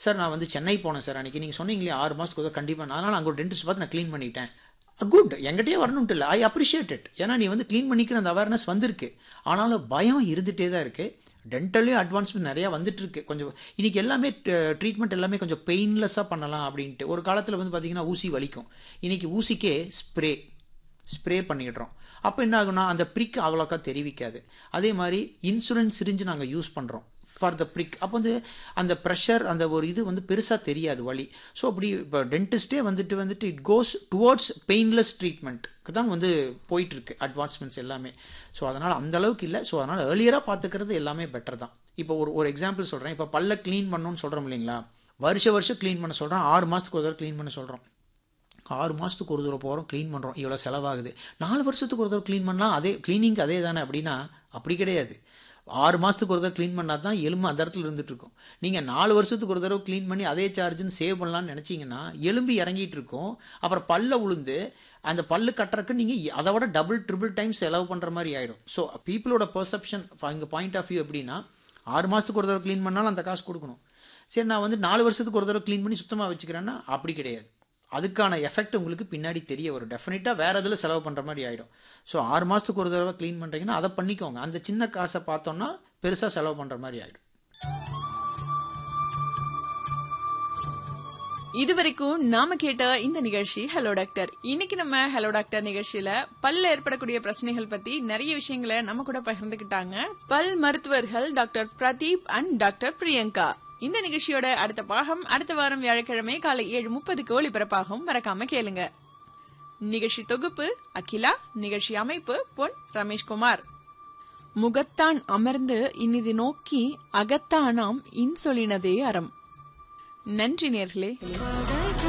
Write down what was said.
sir நான் வந்து சென்னை போனேன் சார் அன்றைக்கி நீங்கள் சொன்னீங்களே ஆறு மாதத்துக்கு ஒரு கண்டிப்பாக அதனால் அங்கே ஒரு டென்டிஸ்ட் பார்த்து நான் க்ளீன் பண்ணிட்டேன் குட் என்கிட்டயே வரணும்ட்டு இல்லை ஐ அப்ரிஷியேட் இட் ஏன்னா நீ வந்து க்ளீன் பண்ணிக்கிற அந்த அவேர்னஸ் வந்திருக்கு ஆனாலும் பயம் இருந்துகிட்டே தான் இருக்குது டென்டல்லையும் அட்வான்ஸ்மெண்ட் நிறையா வந்துட்டு இருக்கு கொஞ்சம் இன்னைக்கு எல்லாமே ட்ரீட்மெண்ட் எல்லாமே கொஞ்சம் பெயின்லெஸ்ஸாக பண்ணலாம் அப்படின்ட்டு ஒரு காலத்தில் வந்து பார்த்தீங்கன்னா ஊசி வலிக்கும் இன்னைக்கு ஊசிக்கே ஸ்ப்ரே ஸ்ப்ரே பண்ணிடுறோம் அப்போ என்ன ஆகுனா அந்த ப்ரிக் அவ்வளோக்கா தெரிவிக்காது அதே மாதிரி இன்சுலின் சிரிஞ்சு நாங்கள் யூஸ் பண்ணுறோம் ஃபார் த ப்ரிக் அப்போ வந்து அந்த ப்ரெஷர் அந்த ஒரு இது வந்து பெருசாக தெரியாது வலி ஸோ அப்படி இப்போ டென்டிஸ்டே வந்துட்டு வந்துட்டு இட் கோஸ் டுவோர்ட்ஸ் பெயின்லெஸ் ட்ரீட்மெண்ட்க்கு தான் வந்து போயிட்டுருக்கு அட்வான்ஸ்மெண்ட்ஸ் எல்லாமே ஸோ அதனால் அந்த அளவுக்கு இல்லை ஸோ அதனால் ஏர்லியராக பார்த்துக்கிறது எல்லாமே பெட்டர் தான் இப்போ ஒரு ஒரு எக்ஸாம்பிள் சொல்கிறேன் இப்போ பல்ல க்ளீன் பண்ணணும்னு சொல்கிறோம் இல்லைங்களா வருஷ வருஷம் க்ளீன் பண்ண சொல்கிறோம் ஆறு மாதத்துக்கு ஒரு தடவை க்ளீன் பண்ண சொல்கிறோம் ஆறு மாதத்துக்கு ஒரு தடவை போகிறோம் க்ளீன் பண்ணுறோம் இவ்வளோ செலவாகுது நாலு வருஷத்துக்கு ஒரு தடவை க்ளீன் பண்ணால் அதே க்ளீனிங் அதே தானே அப்படின்னா அப்படி கிடையாது ஆறு மாதத்துக்கு ஒரு தடவை க்ளீன் பண்ணால் தான் எலும்பு அந்த இடத்துல இருந்துட்டு இருக்கும் நீங்கள் நாலு வருஷத்துக்கு ஒரு தடவை க்ளீன் பண்ணி அதே சார்ஜுன்னு சேவ் பண்ணலாம்னு நினச்சிங்கன்னா எலும்பு இறங்கிட்டு இருக்கும் அப்புறம் பல்ல உளுந்து அந்த பல்லு கட்டுறக்கு நீங்கள் அதை விட டபுள் ட்ரிபிள் டைம் செலவு பண்ணுற மாதிரி ஆகிடும் ஸோ பீப்புளோட பெர்செப்ஷன் இங்கே பாயிண்ட் ஆஃப் வியூ எப்படின்னா ஆறு மாதத்துக்கு ஒரு தடவை க்ளீன் பண்ணாலும் அந்த காசு கொடுக்கணும் சரி நான் வந்து நாலு வருஷத்துக்கு ஒரு தடவை க்ளீன் பண்ணி சுத்தமாக வச்சுக்கிறேன்னா அப்படி கிடையாது அதுக்கான எஃபெக்ட் உங்களுக்கு பின்னாடி தெரிய வரும் டெஃபினட்டாக வேறு இதில் செலவு பண்ணுற மாதிரி ஆகிடும் ஸோ ஆறு மாதத்துக்கு ஒரு தடவை க்ளீன் பண்ணுறீங்கன்னா அதை பண்ணிக்கோங்க அந்த சின்ன காசை பார்த்தோன்னா பெருசாக செலவு பண்ணுற மாதிரி ஆகிடும் இதுவரைக்கும் நாம கேட்ட இந்த நிகழ்ச்சி ஹலோ டாக்டர் இன்னைக்கு நம்ம ஹலோ டாக்டர் நிகழ்ச்சியில பல்ல ஏற்படக்கூடிய பிரச்சனைகள் பத்தி நிறைய விஷயங்களை நம்ம கூட பகிர்ந்துக்கிட்டாங்க பல் மருத்துவர்கள் doctor Pradeep and doctor Priyanka இந்த நிகழ்ச்சியோட அடுத்த பாகம் அடுத்த வாரம் வியாழக்கிழமை காலை ஏழு முப்பதுக்கு ஒளிபரப்பாகும் மறக்காம கேளுங்க நிகழ்ச்சி தொகுப்பு அகிலா நிகழ்ச்சி அமைப்பு பொன் ரமேஷ்குமார் முகத்தான் அமர்ந்து இனிது நோக்கி அகத்தானாம் இன்சொலினதே அறம் நன்றி நேர்களே